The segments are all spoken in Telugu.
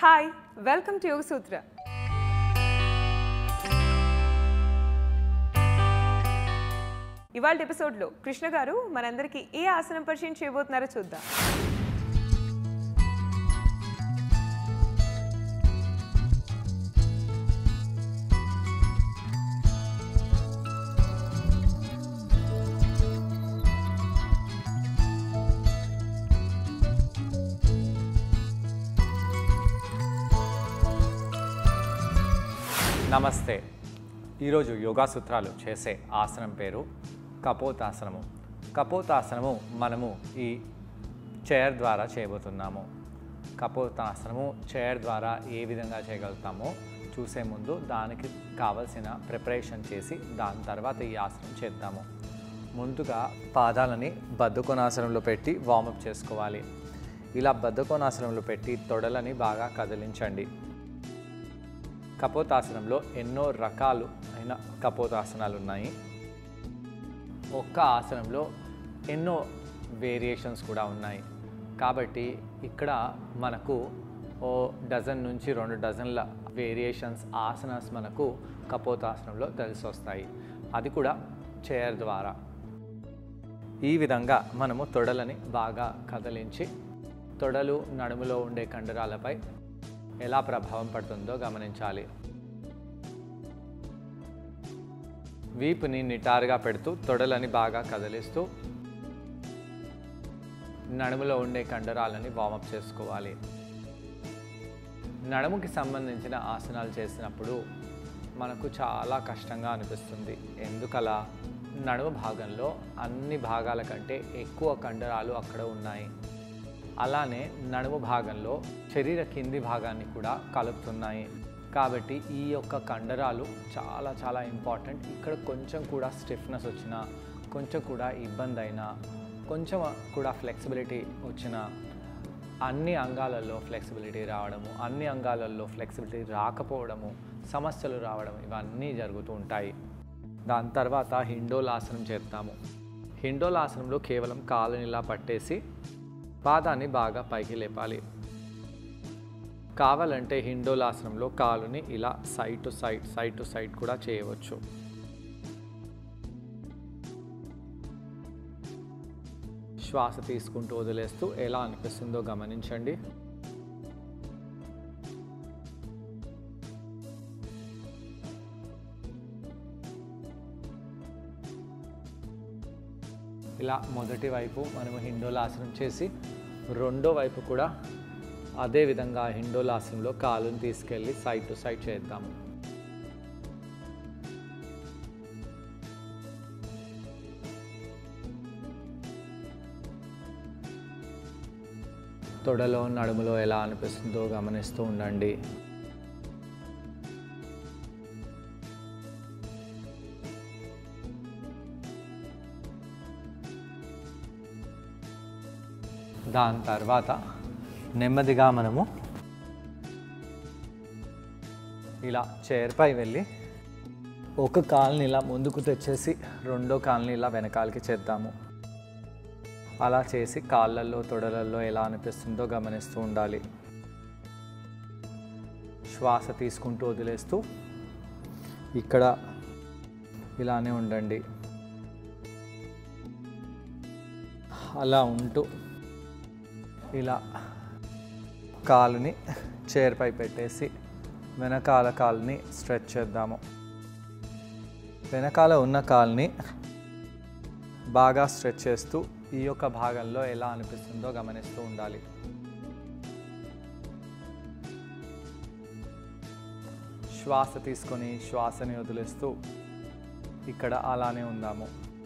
hi welcome to Yoga Sutra ఇవాళ ఎపిసోడ్లో కృష్ణ గారు మనందరికీ ఏ ఆసనం పరిచయం చేయబోతున్నారో చూద్దాం నమస్తే ఈరోజు యోగా సూత్రాలు చేసే ఆసనం పేరు కపోతాసనము కపోతాసనము మనము ఈ చైర్ ద్వారా చేయబోతున్నాము కపోతాసనము చైర్ ద్వారా ఏ విధంగా చేయగలుగుతామో చూసే ముందు దానికి కావలసిన ప్రిపరేషన్ చేసి దాని తర్వాత ఈ ఆసనం చేద్దాము ముందుగా పాదాలని బద్ధకోణాసనంలో పెట్టి వార్మప్ చేసుకోవాలి ఇలా బద్ధకోణాసనంలో పెట్టి తొడలని బాగా కదిలించండి కపోతాసనంలో ఎన్నో రకాలు అయిన కపోతాసనాలు ఉన్నాయి ఒక్క ఆసనంలో ఎన్నో వేరియేషన్స్ కూడా ఉన్నాయి కాబట్టి ఇక్కడ మనకు ఓ డజన్ నుంచి రెండు డజన్ల వేరియేషన్స్ ఆసనాస్ మనకు కపోతాసనంలో తెలిసి వస్తాయి అది కూడా చైర్ ద్వారా ఈ విధంగా మనము తొడలని బాగా కదిలించి తొడలు నడుములో ఉండే కండరాలపై ఎలా ప్రభావం పడుతుందో గమనించాలి వీపుని నిటారుగా పెడుతూ తొడలని బాగా కదిలిస్తూ నడుములో ఉండే కండరాలని వార్మప్ చేసుకోవాలి నడుముకి సంబంధించిన ఆసనాలు చేసినప్పుడు మనకు చాలా కష్టంగా అనిపిస్తుంది ఎందుకలా నడుము భాగంలో అన్ని భాగాల కంటే ఎక్కువ కండరాలు అక్కడ ఉన్నాయి అలానే నడుము భాగంలో శరీర కింది భాగాన్ని కూడా కలుపుతున్నాయి కాబట్టి ఈ యొక్క కండరాలు చాలా చాలా ఇంపార్టెంట్ ఇక్కడ కొంచెం కూడా స్టిఫ్నెస్ వచ్చినా కొంచెం కూడా ఇబ్బంది అయినా కొంచెం కూడా ఫ్లెక్సిబిలిటీ వచ్చినా అన్ని అంగాలలో ఫ్లెక్సిబిలిటీ రావడము అన్ని అంగాలలో ఫ్లెక్సిబిలిటీ రాకపోవడము సమస్యలు రావడం ఇవన్నీ జరుగుతూ ఉంటాయి దాని తర్వాత హిండోలాసనం చేస్తాము హిండోలాసనంలో కేవలం కాలుని ఇలా పట్టేసి పాదాన్ని బాగా పైకి లేపాలి కావాలంటే హిండోలాసనంలో కాలుని ఇలా side to side side to side కూడా చేయవచ్చు శ్వాస తీసుకుంటూ వదిలేస్తూ ఎలా అనిపిస్తుందో గమనించండి ఇలా మొదటి వైపు మనము హిండోలాసనం చేసి రెండో వైపు కూడా అదే విధంగా హిండోలాసనంలో కాలుని తీసుకెళ్ళి సైడ్ టు సైడ్ చేద్దాము తొడలో నడుములో ఎలా అనిపిస్తుందో గమనిస్తూ ఉండండి దాని తర్వాత నెమ్మదిగా మనము ఇలా చైర్పై వెళ్ళి ఒక కాల్ని ఇలా ముందుకు తెచ్చేసి రెండో కాల్ని ఇలా వెనకాలకి చేద్దాము అలా చేసి కాళ్ళల్లో తొడలల్లో ఎలా అనిపిస్తుందో గమనిస్తూ ఉండాలి శ్వాస తీసుకుంటూ వదిలేస్తూ ఇక్కడ ఇలానే ఉండండి అలా ఉంటూ ఇలా కాలుని చైర్పై పెట్టేసి వెనకాల కాలుని స్ట్రెచ్ చేద్దాము వెనకాల ఉన్న కాలుని బాగా స్ట్రెచ్ చేస్తూ ఈ యొక్క భాగంలో ఎలా అనిపిస్తుందో గమనిస్తూ ఉండాలి శ్వాస తీసుకొని శ్వాసని వదిలేస్తూ ఇక్కడ అలానే ఉందాము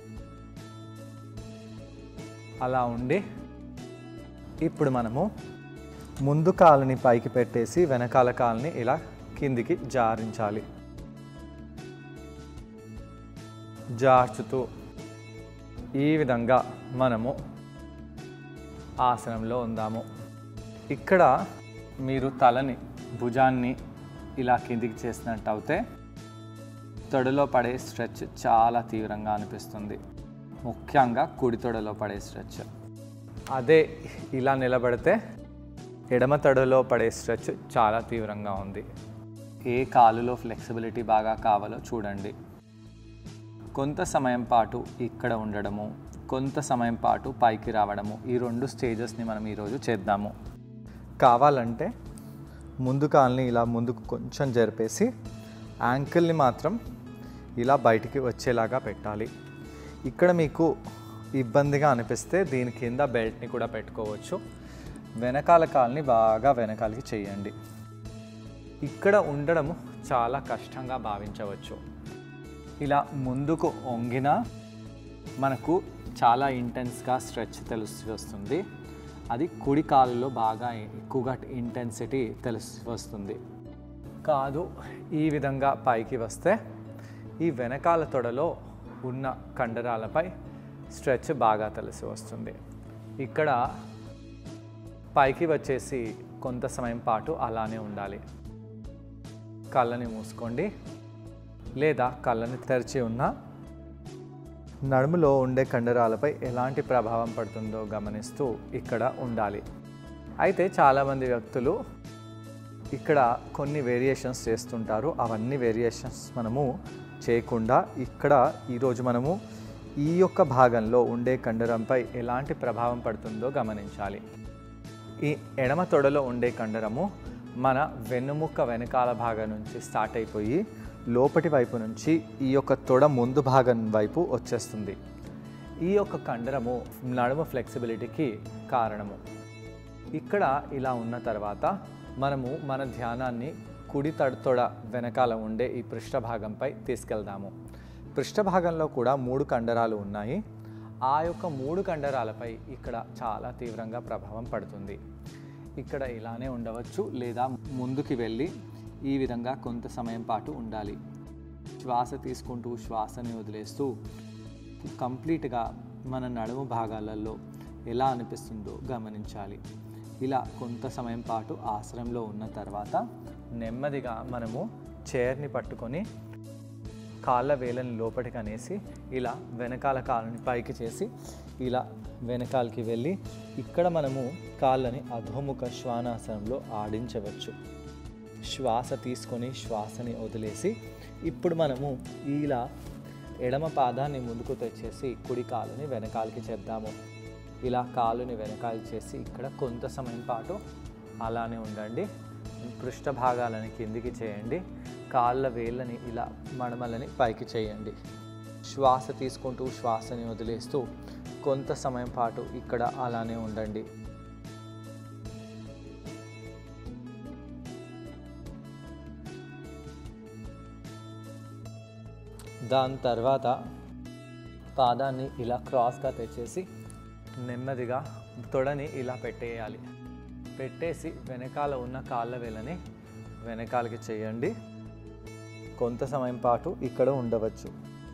అలా ఉండి ఇప్పుడు మనము ముందు కాలుని పైకి పెట్టేసి వెనకాల కాలుని ఇలా కిందికి జారించాలి జార్చుతూ ఈ విధంగా మనము ఆసనంలో ఉందాము ఇక్కడ మీరు తలని భుజాన్ని ఇలా కిందికి చేసినట్టు అయితే తొడలో పడే స్ట్రెచ్ చాలా తీవ్రంగా అనిపిస్తుంది ముఖ్యంగా కుడి తొడలో పడే స్ట్రెచ్ అదే ఇలా నిలబడితే ఎడమ తొడలో పడే స్ట్రెచ్ చాలా తీవ్రంగా ఉంది ఏ కాలులో ఫ్లెక్సిబిలిటీ బాగా కావాలో చూడండి కొంత సమయం పాటు ఇక్కడ ఉండడము కొంత సమయం పాటు పైకి రావడము ఈ రెండు స్టేజెస్ని మనం ఈరోజు చేద్దాము కావాలంటే ముందు కాల్ని ఇలా ముందుకు కొంచెం జరిపేసి యాంకిల్ని మాత్రం ఇలా బయటికి వచ్చేలాగా పెట్టాలి ఇక్కడ మీకు ఇబ్బందిగా అనిపిస్తే దీని కింద బెల్ట్ని కూడా పెట్టుకోవచ్చు వెనకాల కాల్ని బాగా వెనకాలకి చేయండి ఇక్కడ ఉండడం చాలా కష్టంగా భావించవచ్చు ఇలా ముందుకు వంగిన మనకు చాలా ఇంటెన్స్గా స్ట్రెచ్ తెలిసి వస్తుంది అది కుడి కాలులో బాగా ఎక్కువగా ఇంటెన్సిటీ తెలిసి వస్తుంది కాదు ఈ విధంగా పైకి వస్తే ఈ వెనకాల తొడలో ఉన్న కండరాలపై స్ట్రెచ్ బాగా తెలిసి వస్తుంది ఇక్కడ పైకి వచ్చేసి కొంత సమయం పాటు అలానే ఉండాలి కళ్ళని మూసుకోండి లేదా కళ్ళని తెరిచి ఉన్న నడుములో ఉండే కండరాలపై ఎలాంటి ప్రభావం పడుతుందో గమనిస్తూ ఇక్కడ ఉండాలి అయితే చాలామంది వ్యక్తులు ఇక్కడ కొన్ని వేరియేషన్స్ చేస్తుంటారు అవన్నీ వేరియేషన్స్ మనము చేయకుండా ఇక్కడ ఈరోజు మనము ఈ యొక్క భాగంలో ఉండే కండరంపై ఎలాంటి ప్రభావం పడుతుందో గమనించాలి ఈ ఎడమ తొడలో ఉండే కండరము మన వెన్నుముక్క వెనకాల భాగం నుంచి స్టార్ట్ అయిపోయి లోపటి వైపు నుంచి ఈ యొక్క తొడ ముందు భాగం వైపు వచ్చేస్తుంది ఈ యొక్క కండరము నడుము ఫ్లెక్సిబిలిటీకి కారణము ఇక్కడ ఇలా ఉన్న తర్వాత మనము మన ధ్యానాన్ని కుడి తొడ వెనకాల ఉండే ఈ పృష్ఠభాగంపై తీసుకెళ్దాము పృష్ఠభాగంలో కూడా మూడు కండరాలు ఉన్నాయి ఆ యొక్క మూడు కండరాలపై ఇక్కడ చాలా తీవ్రంగా ప్రభావం పడుతుంది ఇక్కడ ఇలానే ఉండవచ్చు లేదా ముందుకి వెళ్ళి ఈ విధంగా కొంత సమయం పాటు ఉండాలి శ్వాస తీసుకుంటూ శ్వాసని వదిలేస్తూ కంప్లీట్గా మన నడుము భాగాలలో ఎలా అనిపిస్తుందో గమనించాలి ఇలా కొంత సమయం పాటు ఆసనంలో ఉన్న తర్వాత నెమ్మదిగా మనము చైర్ని పట్టుకొని కాళ్ళ వేలని లోపలికి అనేసి ఇలా వెనకాల కాళ్ళని పైకి చేసి ఇలా వెనకాలకి వెళ్ళి ఇక్కడ మనము కాళ్ళని అధోముఖ శ్వానాసనంలో ఆడించవచ్చు శ్వాస తీసుకొని శ్వాసని వదిలేసి ఇప్పుడు మనము ఇలా ఎడమ పాదాన్ని ముందుకు తెచ్చేసి కుడి కాలుని వెనకాలకి చేద్దాము ఇలా కాలుని వెనకాల చేసి ఇక్కడ కొంత సమయం పాటు అలానే ఉండండి పృష్ఠ భాగాలని కిందికి చేయండి కాళ్ళ వేళ్ళని ఇలా మడమలని పైకి చేయండి శ్వాస తీసుకుంటూ శ్వాసని వదిలేస్తూ కొంత సమయం పాటు ఇక్కడ అలానే ఉండండి దాని తర్వాత పాదాన్ని ఇలా క్రాస్గా తెచ్చేసి నెమ్మదిగా తొడని ఇలా పెట్టేయాలి పెట్టేసి వెనకాల ఉన్న కాళ్ళ వేలని వెనకాలకి చేయండి కొంత సమయం పాటు ఇక్కడ ఉండవచ్చు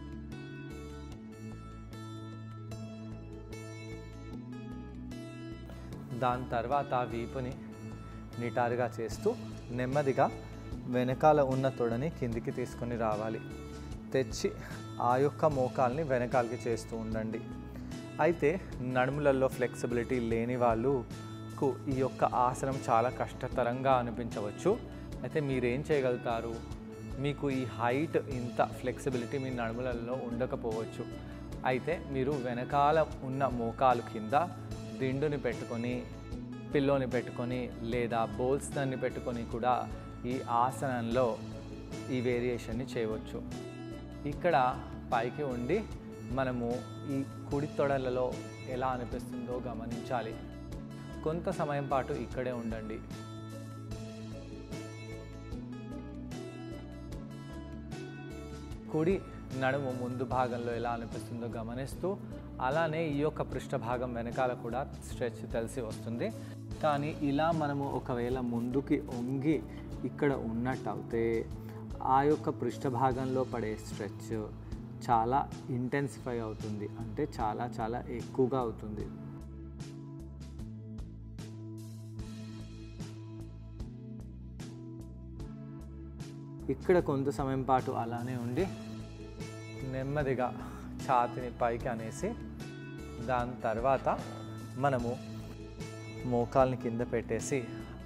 దాని తర్వాత వీపుని నిటారుగా చేస్తూ నెమ్మదిగా వెనకాల ఉన్న తొడని కిందికి తీసుకొని రావాలి తెచ్చి ఆ యొక్క మోకాల్ని వెనకాలకి చేస్తూ ఉండండి అయితే నడుములలో ఫ్లెక్సిబిలిటీ లేని వాళ్ళకు ఈ యొక్క ఆసనం చాలా కష్టతరంగా అనిపించవచ్చు అయితే మీరేం చేయగలుగుతారు మీకు ఈ హైట్ ఇంత ఫ్లెక్సిబిలిటీ మీ నడుములలో ఉండకపోవచ్చు అయితే మీరు వెనకాల ఉన్న మోకాలు కింద దిండుని పెట్టుకొని పిల్లోని పెట్టుకొని లేదా బోల్స్ దాన్ని పెట్టుకొని కూడా ఈ ఆసనంలో ఈ వేరియేషన్ని చేయవచ్చు ఇక్కడ పైకి ఉండి మనము ఈ కుడి తొడలలో ఎలా అనిపిస్తుందో గమనించాలి కొంత సమయం పాటు ఇక్కడే ఉండండి కుడి నడుము ముందు భాగంలో ఎలా అనిపిస్తుందో గమనిస్తూ అలానే ఈ యొక్క పృష్ఠభాగం వెనకాల కూడా స్ట్రెచ్ తెలిసి వస్తుంది కానీ ఇలా మనము ఒకవేళ ముందుకి వంగి ఇక్కడ ఉన్నట్టు అయితే ఆ యొక్క పృష్ఠభాగంలో పడే స్ట్రెచ్ చాలా ఇంటెన్సిఫై అవుతుంది అంటే చాలా చాలా ఎక్కువగా అవుతుంది ఇక్కడ కొంత సమయం పాటు అలానే ఉండి నెమ్మదిగా ఛాతిని పైకి అనేసి దాని తర్వాత మనము మోకాల్ని కింద పెట్టేసి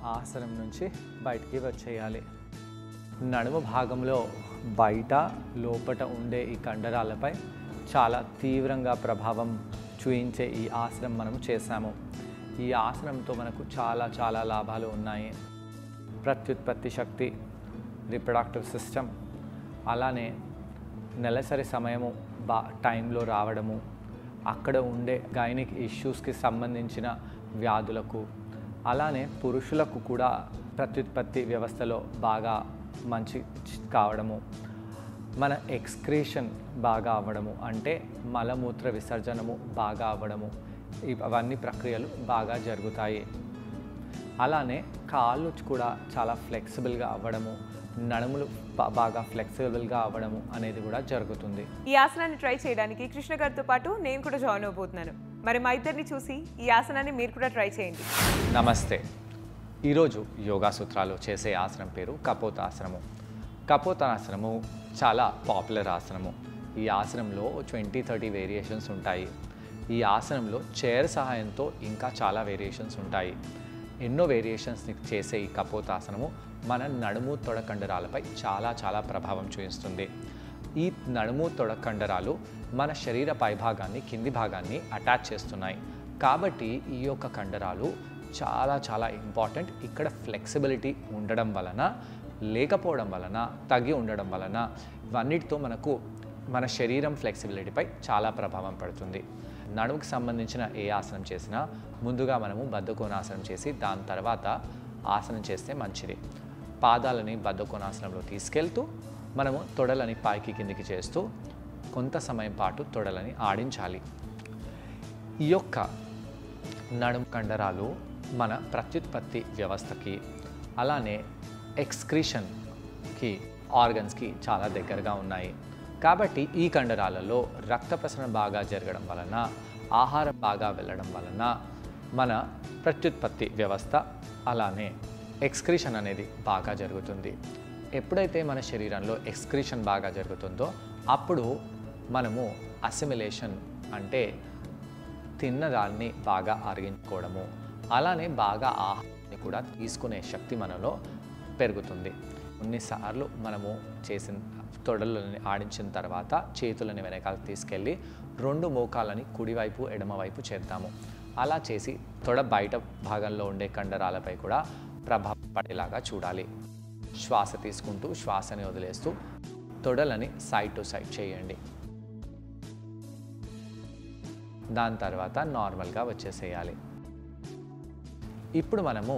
ఆసనం నుంచి బయటికి వచ్చేయాలి నడుము భాగంలో బయట లోపట ఉండే ఈ కండరాలపై చాలా తీవ్రంగా ప్రభావం చూయించే ఈ ఆసనం మనం చేశాము ఈ ఆసనంతో మనకు చాలా చాలా లాభాలు ఉన్నాయి ప్రత్యుత్పత్తి శక్తి రిప్రొడక్టివ్ సిస్టమ్ అలానే నెలసరి సమయము బా టైంలో రావడము అక్కడ ఉండే గైనిక్ ఇష్యూస్కి సంబంధించిన వ్యాధులకు అలానే పురుషులకు కూడా ప్రత్యుత్పత్తి వ్యవస్థలో బాగా మంచి కావడము మన ఎక్స్క్రీషన్ బాగా అవ్వడము అంటే మలమూత్ర విసర్జనము బాగా అవ్వడము ఇవన్నీ ప్రక్రియలు బాగా జరుగుతాయి అలానే కాళ్ళు కూడా చాలా ఫ్లెక్సిబుల్గా అవ్వడము నడుములు బా- బాగా ఫ్లెక్సిబుల్గా అవ్వడము అనేది కూడా జరుగుతుంది ఈ ఆసనాన్ని ట్రై చేయడానికి కృష్ణ గారితో పాటు నేను కూడా జాయిన్ అవబోతున్నాను మరి మా ఇద్దరిని చూసి ఈ ఆసనాన్ని మీరు కూడా ట్రై చేయండి నమస్తే ఈరోజు యోగా సూత్రాలు చేసే ఆసనం పేరు కపోతాసనము కపోతాసనము చాలా పాపులర్ ఆసనము ఈ ఆసనంలో ట్వంటీ థర్టీ వేరియేషన్స్ ఉంటాయి ఈ ఆసనంలో చైర్ సహాయంతో ఇంకా చాలా వేరియేషన్స్ ఉంటాయి ఎన్నో వేరియేషన్స్ని చేసే ఈ కపోతాసనము మన నడుము తొడ కండరాలపై చాలా చాలా ప్రభావం చూపిస్తుంది ఈ నడుము తొడ కండరాలు మన శరీర పైభాగాన్ని కింది భాగాన్ని అటాచ్ చేస్తున్నాయి కాబట్టి ఈ యొక్క కండరాలు చాలా చాలా ఇంపార్టెంట్ ఇక్కడ ఫ్లెక్సిబిలిటీ ఉండడం వలన లేకపోవడం వలన తగ్గి ఉండడం వలన ఇవన్నిటితో మనకు మన శరీరం ఫ్లెక్సిబిలిటీపై చాలా ప్రభావం పడుతుంది నడుముకి సంబంధించిన ఏ ఆసనం చేసినా ముందుగా మనము బద్ధకోణాసనం చేసి దాని తర్వాత ఆసనం చేస్తే మంచిది పాదాలని బద్ధకోణాసనంలో తీసుకెళ్తూ మనము తొడలని పైకి కిందికి చేస్తూ కొంత సమయం పాటు తొడలని ఆడించాలి ఈ యొక్క నడుము కండరాలు మన ప్రత్యుత్పత్తి వ్యవస్థకి అలానే ఎక్స్క్రీషన్కి ఆర్గన్స్కి చాలా దగ్గరగా ఉన్నాయి కాబట్టి ఈ కండరాలలో రక్త ప్రసరణ బాగా జరగడం వలన ఆహారం బాగా వెళ్ళడం వలన మన ప్రత్యుత్పత్తి వ్యవస్థ అలానే ఎక్స్క్రీషన్ అనేది బాగా జరుగుతుంది ఎప్పుడైతే మన శరీరంలో ఎక్స్క్రీషన్ బాగా జరుగుతుందో అప్పుడు మనము అసిమిలేషన్ అంటే తిన్నదాన్ని బాగా అరిగించుకోవడము అలానే బాగా ఆహారాన్ని కూడా తీసుకునే శక్తి మనలో పెరుగుతుంది కొన్నిసార్లు మనము చేసిన తొడలని ఆడించిన తర్వాత చేతులని వెనకాల తీసుకెళ్ళి రెండు మోకాలని కుడివైపు ఎడమవైపు చేద్దాము అలా చేసి తొడ బయట భాగంలో ఉండే కండరాలపై కూడా ప్రభావం పడేలాగా చూడాలి శ్వాస తీసుకుంటూ శ్వాసని వదిలేస్తూ తొడలని సైడ్ టు సైడ్ చేయండి దాని తర్వాత నార్మల్గా వచ్చేసేయాలి ఇప్పుడు మనము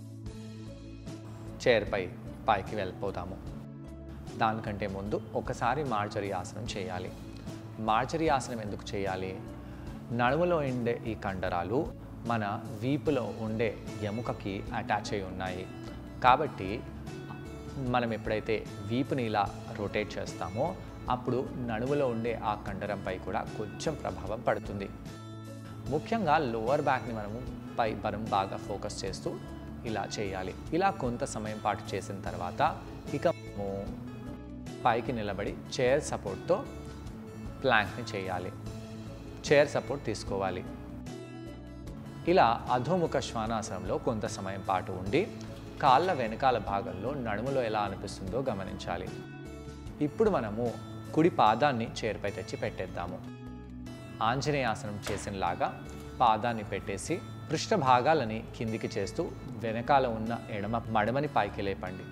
చైర్పై పైకి వెళ్ళిపోతాము దానికంటే ముందు ఒకసారి మార్చరి ఆసనం చేయాలి మార్చరి ఆసనం ఎందుకు చేయాలి నడుములో ఉండే ఈ కండరాలు మన వీపులో ఉండే ఎముకకి అటాచ్ అయి ఉన్నాయి కాబట్టి మనం ఎప్పుడైతే వీపుని ఇలా రొటేట్ చేస్తామో అప్పుడు నడుములో ఉండే ఆ కండరంపై కూడా కొంచెం ప్రభావం పడుతుంది ముఖ్యంగా లోవర్ బ్యాక్ని మనము పై మనం బాగా ఫోకస్ చేస్తూ ఇలా చేయాలి ఇలా కొంత సమయం పాటు చేసిన తర్వాత ఇక మనము పైకి నిలబడి చైర్ సపోర్ట్తో ప్లాంక్ని చేయాలి చైర్ సపోర్ట్ తీసుకోవాలి ఇలా అధోముఖ శ్వానాసనంలో కొంత సమయం పాటు ఉండి కాళ్ళ వెనకాల భాగంలో నడుములో ఎలా అనిపిస్తుందో గమనించాలి ఇప్పుడు మనము కుడి పాదాన్ని చైర్పై తెచ్చి పెట్టేద్దాము ఆంజనేయాసనం చేసినలాగా పాదాన్ని పెట్టేసి పృష్ఠ భాగాలని కిందికి చేస్తూ వెనకాల ఉన్న ఎడమ మడమని పైకి లేపండి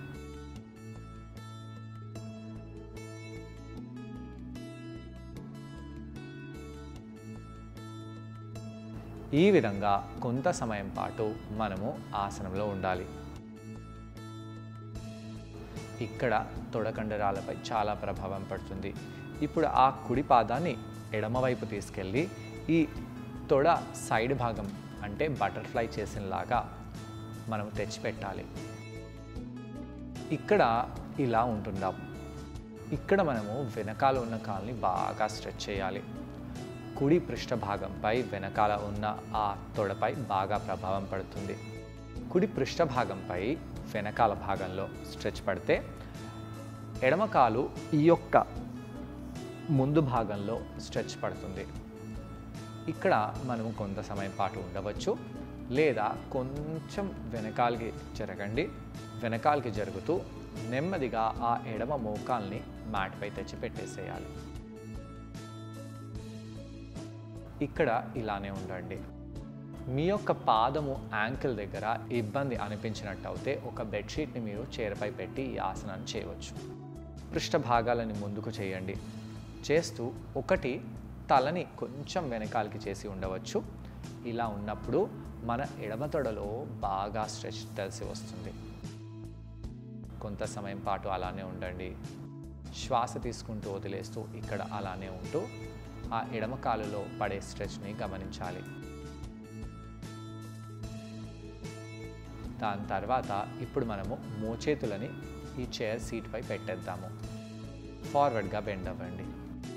ఈ విధంగా కొంత సమయం పాటు మనము ఆసనంలో ఉండాలి ఇక్కడ తొడకండరాలపై చాలా ప్రభావం పడుతుంది ఇప్పుడు ఆ కుడి పాదాన్ని ఎడమవైపు తీసుకెళ్ళి ఈ తొడ సైడ్ భాగం అంటే బటర్ఫ్లై చేసినలాగా మనం తెచ్చిపెట్టాలి ఇక్కడ ఇలా ఉంటుందాం ఇక్కడ మనము వెనకాల ఉన్న కాల్ని బాగా స్ట్రెచ్ చేయాలి కుడి పృష్ఠ భాగంపై వెనకాల ఉన్న ఆ తొడపై బాగా ప్రభావం పడుతుంది కుడి పృష్ఠ భాగంపై వెనకాల భాగంలో స్ట్రెచ్ పడితే ఎడమకాలు ఈ యొక్క ముందు భాగంలో స్ట్రెచ్ పడుతుంది ఇక్కడ మనము కొంత సమయం పాటు ఉండవచ్చు లేదా కొంచెం వెనకాలకి జరగండి వెనకాలకి జరుగుతూ నెమ్మదిగా ఆ ఎడమ మోకాల్ని మ్యాట్పై తెచ్చి పెట్టేసేయాలి ఇక్కడ ఇలానే ఉండండి మీ యొక్క పాదము యాంకిల్ దగ్గర ఇబ్బంది అనిపించినట్టు అయితే ఒక బెడ్షీట్ని మీరు చీరపై పెట్టి ఈ ఆసనాన్ని చేయవచ్చు పృష్ఠ భాగాలని ముందుకు చేయండి చేస్తూ ఒకటి తలని కొంచెం వెనకాలకి చేసి ఉండవచ్చు ఇలా ఉన్నప్పుడు మన ఎడమ తొడలో బాగా స్ట్రెచ్ తెలిసి వస్తుంది కొంత సమయం పాటు అలానే ఉండండి శ్వాస తీసుకుంటూ వదిలేస్తూ ఇక్కడ అలానే ఉంటూ ఆ ఎడమ కాలులో పడే స్ట్రెచ్ని గమనించాలి దాని తర్వాత ఇప్పుడు మనము మోచేతులని ఈ చైర్ సీట్పై పెట్టేద్దాము ఫార్వర్డ్గా బెండ్ అవ్వండి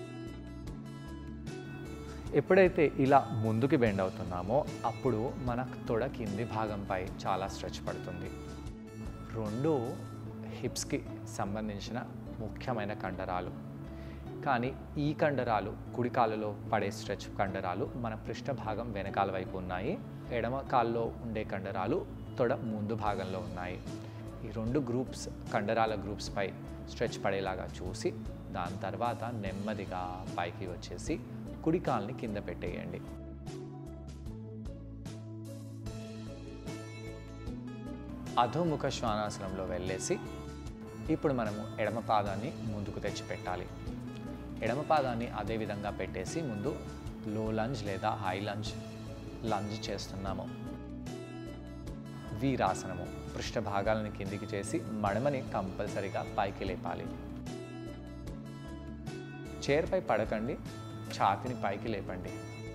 ఎప్పుడైతే ఇలా ముందుకి బెండ్ అవుతున్నామో అప్పుడు మన తొడ కింది భాగంపై చాలా స్ట్రెచ్ పడుతుంది రెండు హిప్స్కి సంబంధించిన ముఖ్యమైన కండరాలు కానీ ఈ కండరాలు కుడి కాలులో పడే స్ట్రెచ్ కండరాలు మన పృష్ఠ భాగం వెనకాల వైపు ఉన్నాయి ఎడమ కాల్లో ఉండే కండరాలు తొడ ముందు భాగంలో ఉన్నాయి ఈ రెండు గ్రూప్స్ కండరాల గ్రూప్స్పై స్ట్రెచ్ పడేలాగా చూసి దాని తర్వాత నెమ్మదిగా పైకి వచ్చేసి కుడి కాల్ని కింద పెట్టేయండి అధోముఖ శ్వానాసనంలో వెళ్ళేసి ఇప్పుడు మనము ఎడమ పాదాన్ని ముందుకు తెచ్చి పెట్టాలి ఎడమ పాదాన్ని అదే విధంగా పెట్టేసి ముందు లో లంజ్ లేదా హై లంజ్ లంజ్ చేస్తున్నాము వీరాసనము పృష్ఠ భాగాలను కిందికి చేసి మడమని కంపల్సరిగా పైకి లేపాలి చైర్పై పడకండి ఛాతిని పైకి లేపండి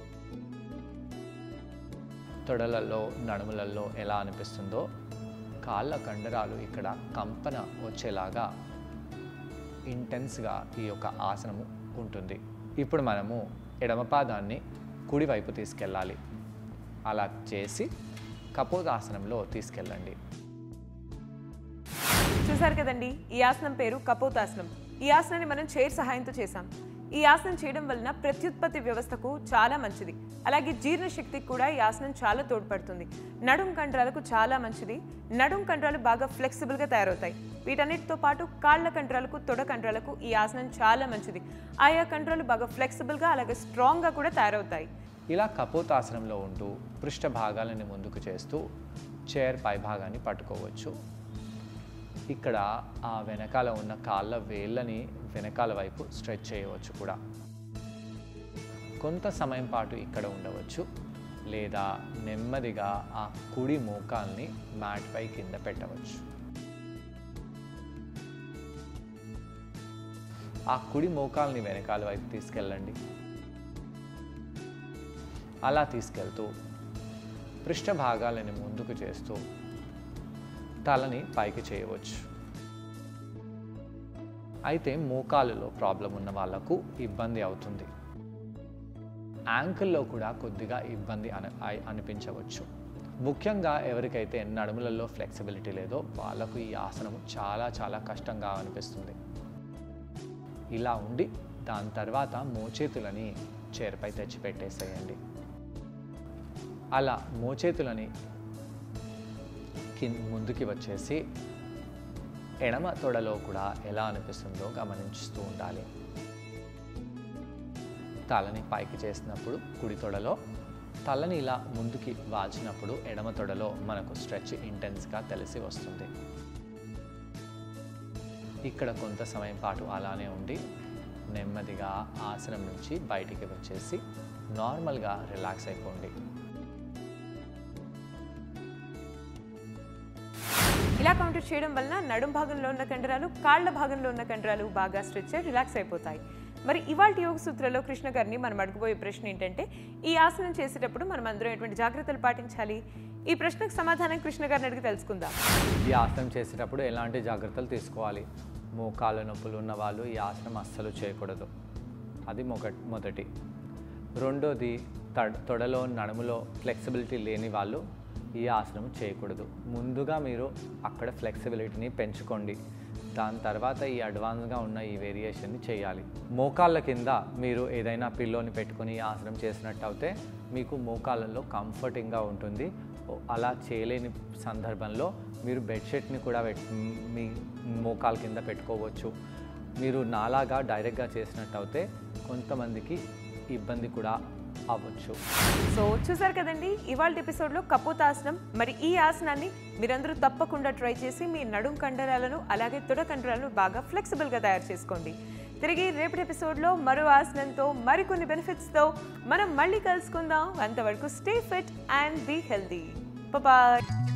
తొడలలో నడుములలో ఎలా అనిపిస్తుందో కాళ్ళ కండరాలు ఇక్కడ కంపన వచ్చేలాగా ఇంటెన్స్గా ఈ యొక్క ఆసనము ఉంటుంది ఇప్పుడు మనము ఎడమ పాదాన్ని కుడివైపు తీసుకెళ్ళాలి అలా చేసి కపోతాసనంలో తీసుకెళ్ళండి చూసారు కదండి ఈ ఆసనం పేరు కపోతాసనం ఈ ఆసనాన్ని మనం చైర్ సహాయంతో చేసాం ఈ ఆసనం చేయడం వలన ప్రత్యుత్పత్తి వ్యవస్థకు చాలా మంచిది అలాగే జీర్ణశక్తికి కూడా ఈ ఆసనం చాలా తోడ్పడుతుంది నడుం కండరాలకు చాలా మంచిది నడుం కండరాలు బాగా ఫ్లెక్సిబుల్గా తయారవుతాయి వీటన్నిటితో పాటు కాళ్ళ కండరాలకు తొడ కండరాలకు ఈ ఆసనం చాలా మంచిది ఆయా కండరాలు బాగా ఫ్లెక్సిబుల్గా అలాగే స్ట్రాంగ్గా కూడా తయారవుతాయి ఇలా కపోతాసనంలో ఉంటూ పృష్ఠ భాగాలని ముందుకు చేస్తూ చైర్ పై భాగాన్ని పట్టుకోవచ్చు ఇక్కడ ఆ వెనకాల ఉన్న కాళ్ళ వేళ్ళని వెనకాల వైపు స్ట్రెచ్ చేయవచ్చు కూడా కొంత సమయం పాటు ఇక్కడ ఉండవచ్చు లేదా నెమ్మదిగా ఆ కుడి మోకాల్ని మ్యాట్పై కింద పెట్టవచ్చు ఆ కుడి మోకాల్ని వెనకాల వైపు తీసుకెళ్ళండి అలా తీసుకెళ్తూ పృష్ఠ భాగాలని ముందుకు చేస్తూ తలని పైకి చేయవచ్చు అయితే మోకాలులో ప్రాబ్లం ఉన్న వాళ్ళకు ఇబ్బంది అవుతుంది యాంకిల్లో కూడా కొద్దిగా ఇబ్బంది అని అయి- అనిపించవచ్చు ముఖ్యంగా ఎవరికైతే నడుములలో ఫ్లెక్సిబిలిటీ లేదో వాళ్ళకు ఈ ఆసనం చాలా చాలా కష్టంగా అనిపిస్తుంది ఇలా ఉండి దాని తర్వాత మోచేతులని చైర్పై తెచ్చి పెట్టేసేయండి అలా మోచేతులని కింద ముందుకి వచ్చేసి ఎడమ తొడలో కూడా ఎలా అనిపిస్తుందో గమనించుతూ ఉండాలి తలని పైకి చేసినప్పుడు కుడి తొడలో తలని ఇలా ముందుకి వాల్చినప్పుడు ఎడమ తొడలో మనకు స్ట్రెచ్ ఇంటెన్స్గా తెలిసి వస్తుంది ఇక్కడ కొంత సమయం పాటు అలానే ఉండి నెమ్మదిగా ఆసనం నుంచి బయటికి వచ్చేసి నార్మల్గా రిలాక్స్ అయిపోండి ఇలా కౌంటర్ చేయడం వలన నడుం భాగంలో ఉన్న కండరాలు కాళ్ళ భాగంలో ఉన్న కండరాలు బాగా స్ట్రెచ్ అయి రిలాక్స్ అయిపోతాయి మరి ఇవాళ యోగ సూత్రంలో కృష్ణ గారిని మనం అడగబోయే ప్రశ్న ఏంటంటే ఈ ఆసనం చేసేటప్పుడు మనం అందరం ఎటువంటి జాగ్రత్తలు పాటించాలి ఈ ప్రశ్నకు సమాధానం కృష్ణ గారిని అడిగి తెలుసుకుందాం ఈ ఆసనం చేసేటప్పుడు ఎలాంటి జాగ్రత్తలు తీసుకోవాలి మోకాళ్ళ నొప్పులు ఉన్న వాళ్ళు ఈ ఆసనం అస్సలు చేయకూడదు అది మొక మొదటి రెండోది తడ్ తొడలో నడుములో ఫ్లెక్సిబిలిటీ లేని వాళ్ళు ఈ ఆసనం చేయకూడదు ముందుగా మీరు అక్కడ ఫ్లెక్సిబిలిటీని పెంచుకోండి దాని తర్వాత ఈ అడ్వాన్స్గా ఉన్న ఈ వేరియేషన్ని చేయాలి మోకాళ్ళ కింద మీరు ఏదైనా పిల్లోని పెట్టుకొని ఈ ఆసనం చేసినట్టు అయితే మీకు మోకాళ్ళలో కంఫర్టింగ్గా ఉంటుంది ఓ- అలా చేయలేని సందర్భంలో మీరు బెడ్షీట్ని కూడా పెట్ మీ మోకాల కింద పెట్టుకోవచ్చు మీరు నాలాగా డైరెక్ట్గా చేసినట్టు అయితే కొంతమందికి ఇబ్బంది కూడా అవ్వచ్చు సో చూసారు కదండి ఇవాళ ఎపిసోడ్లో కపోతాసనం మరి ఈ ఆసనాన్ని మీరందరూ తప్పకుండా ట్రై చేసి మీ నడుం కండరాలను అలాగే తొడ కండరాలను బాగా ఫ్లెక్సిబుల్గా తయారు చేసుకోండి తిరిగి రేపటి ఎపిసోడ్లో మరో ఆసనంతో మరికొన్ని బెనిఫిట్స్తో మనం మళ్ళీ కలుసుకుందాం అంతవరకు stay fit and be healthy bye